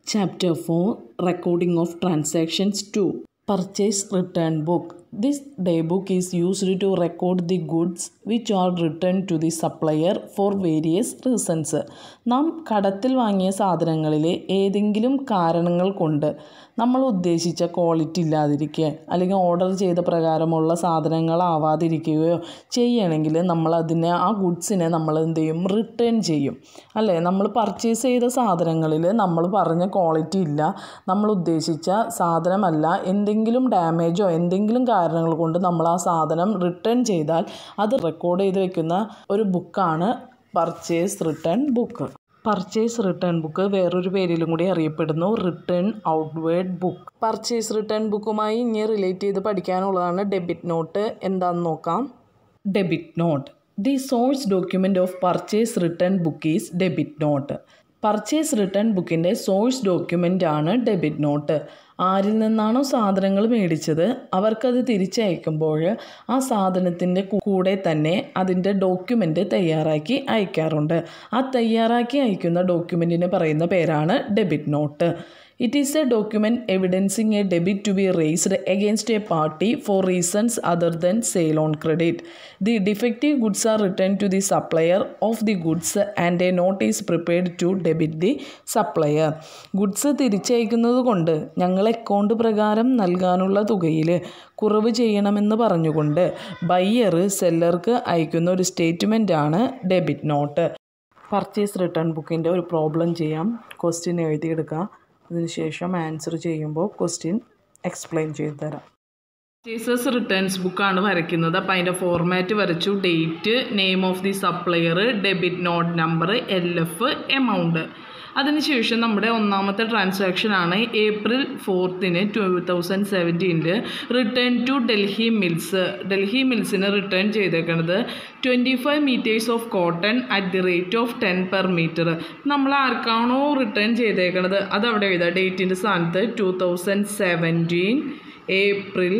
Chapter 4 Recording of Transactions 2 Purchase Return Book This daybook is used to record the goods which are returned to the supplier for various reasons. നാം കടത്തിൽ വാങ്ങിയ സാധനങ്ങളിലെ ഏതെങ്കിലും കാരണങ്ങൾ കൊണ്ട് നമ്മൾ ഉദ്ദേശിച്ച quality ഇല്ലാതിരിക്കുക അല്ലെങ്കിൽ order ചെയ്ത പ്രകാരമുള്ള സാധനങ്ങളാവാതിരിക്കുകയോ ചെയ്യണമെങ്കിൽ നമ്മൾ അതിനെ ആ ഗുഡ്സിനെ നമ്മൾ എന്ത് ചെയ്യും റിട്ടേൺ ചെയ്യും അല്ലേ നമ്മൾ പർച്ചേസ് ചെയ്ത സാധനങ്ങളിൽ നമ്മൾ പറഞ്ഞ ക്വാളിറ്റി ഇല്ല നമ്മൾ ഉദ്ദേശിച്ച സാധനമല്ല എന്തെങ്കിലും ഡാമേജോ എന്തെങ്കിലും കാരണങ്ങൾ കൊണ്ട് നമ്മൾ ആ സാധനം റിട്ടേൺ ചെയ്താൽ അത് റെക്കോർഡ് ചെയ്ത് വെക്കുന്ന ഒരു ബുക്കാണ് purchase return book purchase return book വേറൊരു പേരിലും കൂടി അറിയപ്പെടുന്നു return outward book purchase return ബുക്കുമായി ഇനി റിലേറ്റ് ചെയ്ത് പഠിക്കാനുള്ളതാണ് ഡെബിറ്റ് നോട്ട് എന്താണെന്ന് നോക്കാം debit note the source document of purchase return book is debit note purchase return ബുക്കിൻ്റെ സോഴ്സ് ഡോക്യുമെൻ്റ് ആണ് ഡെബിറ്റ് നോട്ട് ആരിൽ നിന്നാണോ സാധനങ്ങൾ മേടിച്ചത് അവർക്കത് തിരിച്ചയക്കുമ്പോൾ ആ സാധനത്തിൻ്റെ കൂടെ തന്നെ അതിൻ്റെ ഡോക്യുമെൻ്റ് തയ്യാറാക്കി അയക്കാറുണ്ട് ആ തയ്യാറാക്കി അയക്കുന്ന ഡോക്യുമെൻറ്റിന് പറയുന്ന പേരാണ് debit note it is a document evidencing a debit to be raised against a party for reasons other than sale on credit the defective goods are return to the supplier of the goods and a note is prepared to debit the supplier goods തിരിച്ചയക്കുന്നത് കൊണ്ട് ഞങ്ങൾ account പ്രകാരം നൽകാനുള്ള തുകയിൽ കുറവ് ചെയ്യണമെന്ന് പറഞ്ഞുകൊണ്ട് buyer സെല്ലർക്ക് അയക്കുന്ന ഒരു സ്റ്റേറ്റ്മെൻറ്റാണ് ഡെബിറ്റ് നോട്ട് പർച്ചേസ് റിട്ടേൺ ബുക്കിൻ്റെ ഒരു പ്രോബ്ലം ചെയ്യാം ക്വസ്റ്റ്യൻ എഴുതിയെടുക്കുക അതിനുശേഷം ആൻസർ ചെയ്യുമ്പോൾ ക്വസ്റ്റ്യൻ എക്സ്പ്ലെയിൻ ചെയ്തു തരാം പർച്ചേസസ് റിട്ടേൺസ് ബുക്കാണ് വരയ്ക്കുന്നത് അപ്പോൾ അതിൻ്റെ ഫോർമാറ്റ് വരച്ചു date name of the supplier debit note number L F amount അതിനുശേഷം നമ്മുടെ ഒന്നാമത്തെ ട്രാൻസാക്ഷനാണ് ഏപ്രിൽ ഫോർത്തിന് ടു തൗസൻഡ് സെവൻറ്റീനിൽ return to Delhi mills Delhi മിൽസിന് റിട്ടേൺ ചെയ്തേക്കുന്നത് twenty five metres of cotton at the rate of ten per metre നമ്മൾ ആർക്കാണോ റിട്ടേൺ ചെയ്തേക്കുന്നത് അത് അവിടെ എഴുതുക ഡേറ്റിൻ്റെ സ്ഥാനത്ത് two thousand seventeen April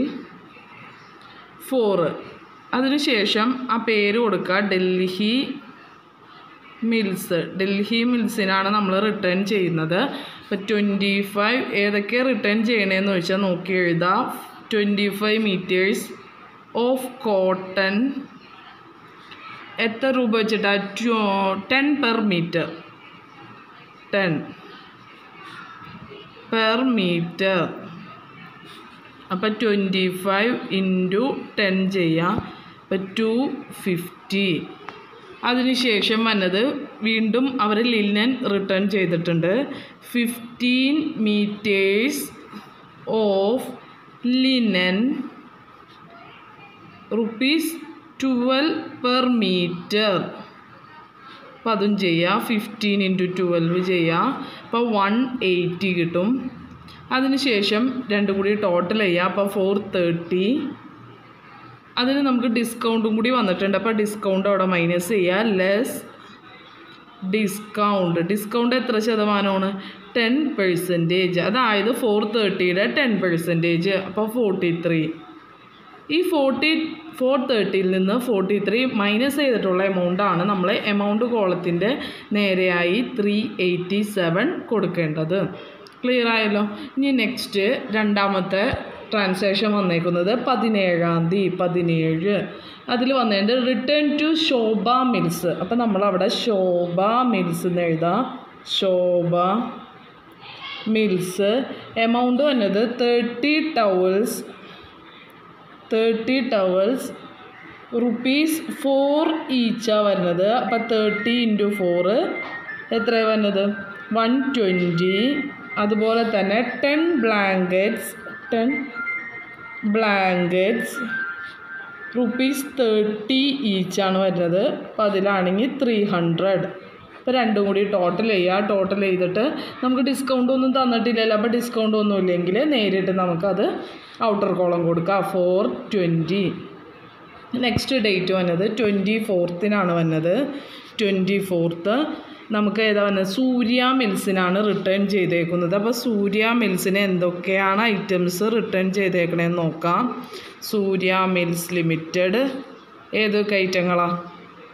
four അതിനുശേഷം ആ പേര് കൊടുക്കുക ഡൽഹി മിൽസ് ഡൽഹി മിൽസിനാണ് നമ്മൾ റിട്ടേൺ ചെയ്യുന്നത് ഇപ്പോൾ ട്വൻറ്റി ഫൈവ് ഏതൊക്കെ റിട്ടേൺ ചെയ്യണേന്ന് വെച്ചാൽ നോക്കി എഴുതാം twenty five metres of cotton എത്ര രൂപ വെച്ചിട്ടാണ് ten per metre ten per metre അപ്പോൾ ട്വൻറ്റി ഫൈവ് ഇൻറ്റു ടെൻ ചെയ്യാം അപ്പോൾ ടു ഫിഫ്റ്റി അതിനുശേഷം വന്നത് വീണ്ടും അവർ ലിനൻ റിട്ടേൺ ചെയ്തിട്ടുണ്ട് fifteen metres of linen rupees twelve per metre അപ്പം അതും ചെയ്യാം ഫിഫ്റ്റീൻ ഇൻറ്റു ട്വൽവ് ചെയ്യാം അപ്പോൾ വൺ എയ്റ്റി കിട്ടും അതിനുശേഷം രണ്ടും കൂടി ടോട്ടൽ ചെയ്യാം അപ്പോൾ ഫോർ തേർട്ടി അതിന് നമുക്ക് ഡിസ്കൗണ്ടും കൂടി വന്നിട്ടുണ്ട് അപ്പോൾ ഡിസ്കൗണ്ട് അവിടെ മൈനസ് ചെയ്യുക ലെസ് ഡിസ്കൗണ്ട് ഡിസ്കൗണ്ട് എത്ര ശതമാനമാണ് ടെൻ പെർസെൻറ്റേജ് അതായത് ഫോർ തേർട്ടിയുടെ ടെൻ പെർസെൻറ്റേജ് അപ്പോൾ ഫോർട്ടി ത്രീ ഈ ഫോർട്ടി ഫോർ തേർട്ടിയിൽ നിന്ന് ഫോർട്ടി ത്രീ മൈനസ് ചെയ്തിട്ടുള്ള എമൗണ്ടാണ് നമ്മൾ എമൗണ്ട് കോളത്തിൻ്റെ നേരെയായി ത്രീ എയ്റ്റി സെവൻ കൊടുക്കേണ്ടത് ക്ലിയർ ആയല്ലോ ഇനി നെക്സ്റ്റ് രണ്ടാമത്തെ ട്രാൻസാക്ഷൻ വന്നേക്കുന്നത് പതിനേഴാം തീയതി പതിനേഴ് അതിൽ വന്നതിൻ്റെ റിട്ടേൺ ടു ശോഭ മിൽസ് അപ്പം നമ്മളവിടെ ശോഭ മിൽസ് എന്ന് എഴുതാം ശോഭ മിൽസ് എമൗണ്ട് വന്നത് thirty towels thirty towels rupees four ഈച്ചാണ് വരുന്നത് അപ്പം തേർട്ടി ഇൻറ്റു ഫോറ് എത്രയാണ് വരുന്നത് വൺ ട്വൻറ്റി അതുപോലെ തന്നെ ten blankets ten blankets rupees thirty ഈച്ചാണ് വരുന്നത് അപ്പോൾ അതിലാണെങ്കിൽ ത്രീ ഹൺഡ്രഡ് ഇപ്പോൾ രണ്ടും കൂടി ടോട്ടൽ ചെയ്യുക ടോട്ടൽ ചെയ്തിട്ട് നമുക്ക് ഡിസ്കൗണ്ട് ഒന്നും തന്നിട്ടില്ലല്ലോ അപ്പോൾ ഡിസ്കൗണ്ട് ഒന്നും ഇല്ലെങ്കിൽ നേരിട്ട് നമുക്കത് ഔട്ടർ കോളം കൊടുക്കുക ഫോർ ട്വൻറ്റി നെക്സ്റ്റ് ഡേറ്റ് വന്നത് ട്വൻറ്റി ഫോർത്തിനാണ് വന്നത് ട്വൻറ്റി ഫോർത്ത് നമുക്ക് ഏതാ വന്നത് സൂര്യ മിൽസിനാണ് റിട്ടേൺ ചെയ്തേക്കുന്നത് അപ്പോൾ സൂര്യ മിൽസിന് എന്തൊക്കെയാണ് ഐറ്റംസ് റിട്ടേൺ ചെയ്തേക്കണേന്ന് നോക്കാം സൂര്യ മിൽസ് ലിമിറ്റഡ് ഏതൊക്കെ ഐറ്റങ്ങളാണ്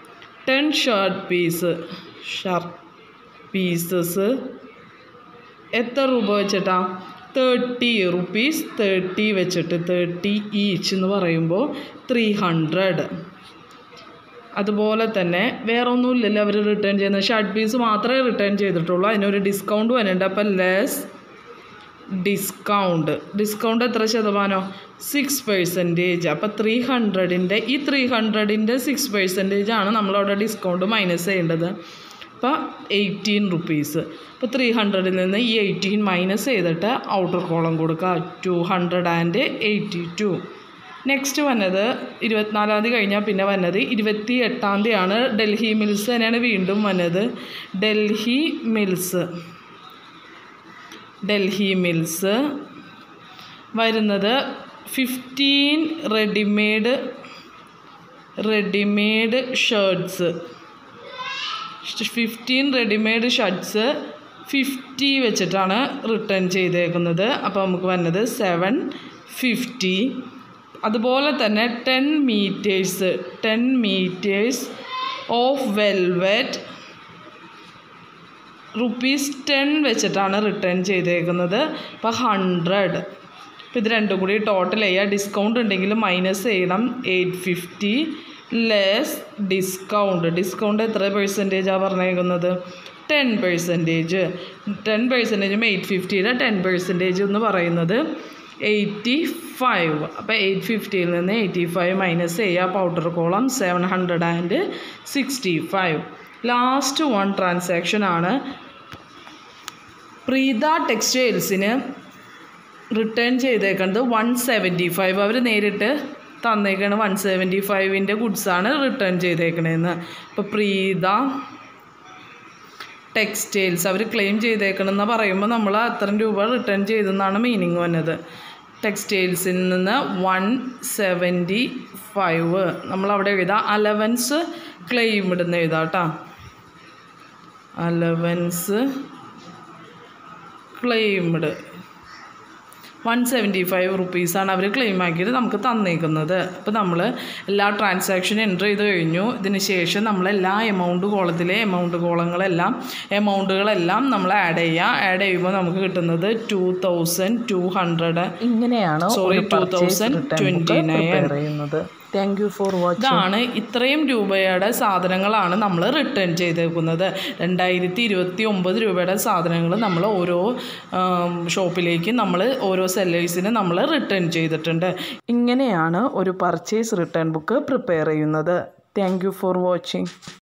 ten shirt piece shirt pieces എത്ര രൂപ വെച്ചിട്ടാ തേർട്ടി റുപ്പീസ് തേർട്ടി വെച്ചിട്ട് തേർട്ടി ഈച്ച് എന്ന് പറയുമ്പോൾ ത്രീ ഹൺഡ്രഡ് അതുപോലെ തന്നെ വേറെ ഒന്നുമില്ലല്ലോ അവർ റിട്ടേൺ ചെയ്യുന്നത് ഷർട്ട് പീസ് മാത്രമേ റിട്ടേൺ ചെയ്തിട്ടുള്ളൂ അതിനൊരു ഡിസ്കൗണ്ട് വരുന്നുണ്ട് അപ്പം ലെസ് ഡിസ്കൗണ്ട് ഡിസ്കൗണ്ട് എത്ര ശതമാനം സിക്സ് പെർസെൻറ്റേജ് അപ്പോൾ ത്രീ ഹൺഡ്രഡിൻ്റെ ഈ ത്രീ ഹൺഡ്രഡിൻ്റെ സിക്സ് പെർസെൻറ്റേജ് ആണ് നമ്മളവിടെ ഡിസ്കൗണ്ട് മൈനസ് ചെയ്യേണ്ടത് അപ്പോൾ എയ്റ്റീൻ റുപ്പീസ് ഇപ്പോൾ ത്രീ ഹൺഡ്രഡിൽ നിന്ന് ഈ എയ്റ്റീൻ മൈനസ് ചെയ്തിട്ട് ഔട്ടർ കോളം കൊടുക്കുക two hundred and eighty two next വന്നത് ഇരുപത്തിനാലാം തീയതി കഴിഞ്ഞാൽ പിന്നെ വന്നത് ഇരുപത്തി എട്ടാം തീയതിയാണ് ഡൽഹി മിൽസ് തന്നെയാണ് വീണ്ടും വന്നത് ഡൽഹി മിൽസ് ഡൽഹി മിൽസ് വരുന്നത് fifteen readymade readymade shirts fifteen readymade shirts fifty വെച്ചിട്ടാണ് റിട്ടേൺ ചെയ്തേക്കുന്നത് അപ്പോൾ നമുക്ക് വന്നത് സെവൻ ഫിഫ്റ്റി അതുപോലെ തന്നെ ten metres ten metres of velvet rupees ten വെച്ചിട്ടാണ് റിട്ടേൺ ചെയ്തേക്കുന്നത് ഇപ്പോൾ ഹൺഡ്രഡ് ഇപ്പോൾ ഇത് രണ്ടും കൂടി ടോട്ടൽ ചെയ്യുക ഡിസ്കൗണ്ട് ഉണ്ടെങ്കിൽ മൈനസ് ചെയ്യണം eight fifty less discount discount എത്ര പെർസെൻറ്റേജാണ് പറഞ്ഞേക്കുന്നത് ടെൻ പെർസെൻറ്റേജ് ടെൻ പെർസെൻറ്റേജും എയ്റ്റ് ഫിഫ്റ്റിയുടെ ടെൻ പെർസെൻറ്റേജ് എന്ന് പറയുന്നത് എയ്റ്റി ഫൈവ് അപ്പോൾ എയ്റ്റ് ഫിഫ്റ്റിയിൽ നിന്ന് എയ്റ്റി ഫൈവ് മൈനസ് ചെയ്യുക outer column seven hundred and sixty five last one transaction ആണ് പ്രീത ടെക്സ്റ്റൈൽസിന് റിട്ടേൺ ചെയ്തേക്കുന്നത് വൺ സെവൻറ്റി ഫൈവ് അവർ നേരിട്ട് തന്നേക്കാണ് വൺ സെവൻറ്റി ഫൈവിൻ്റെ ഗുഡ്സാണ് റിട്ടേൺ ചെയ്തേക്കണേന്ന് അപ്പോൾ പ്രീത ടെക്സ്റ്റൈൽസ് അവർ ക്ലെയിം ചെയ്തേക്കണമെന്ന് പറയുമ്പോൾ നമ്മൾ അത്രയും രൂപ റിട്ടേൺ ചെയ്തെന്നാണ് മീനിങ് വന്നത് ടെക്സ്റ്റൈൽസിൽ നിന്ന് വൺ സെവൻറ്റി ഫൈവ് നമ്മളവിടെ എഴുതാം അലവൻസ് ക്ലെയിം ഇടുന്ന എഴുതാം കേട്ടോ allowance claimed one seventy five റുപ്പീസാണ് അവർ ക്ലെയിം ആക്കിയിട്ട് നമുക്ക് തന്നേക്കുന്നത് അപ്പോൾ നമ്മൾ എല്ലാ ട്രാൻസാക്ഷനും എൻ്റർ ചെയ്ത് കഴിഞ്ഞു ഇതിന് ശേഷം നമ്മൾ എല്ലാ എമൗണ്ട് കോളത്തിലെ എമൗണ്ട് കോളങ്ങളെല്ലാം എമൗണ്ടുകളെല്ലാം നമ്മൾ ആഡ് ചെയ്യുക ആഡ് ചെയ്യുമ്പോൾ നമുക്ക് കിട്ടുന്നത് ടു തൗസൻഡ് ടു ഹൺഡ്രഡ് ഇങ്ങനെയാണ് Sorry, ഒരു purchase 2029. return book prepare ചെയ്യുന്നത് താങ്ക് യു ഫോർ വാച്ചിങ് ഇതാണ് ഇത്രയും രൂപയുടെ സാധനങ്ങളാണ് നമ്മൾ റിട്ടേൺ ചെയ്തേക്കുന്നത് രണ്ടായിരത്തി ഇരുപത്തി ഒമ്പത് രൂപയുടെ സാധനങ്ങൾ നമ്മൾ ഓരോ ആം, ഷോപ്പിലേക്ക് നമ്മൾ ഓരോ സെല്ലേഴ്സിന് നമ്മൾ റിട്ടേൺ ചെയ്തിട്ടുണ്ട് ഇങ്ങനെയാണ് ഒരു പർച്ചേസ് റിട്ടേൺ ബുക്ക് പ്രിപ്പയർ ചെയ്യുന്നത് താങ്ക് യു ഫോർ വാച്ചിങ്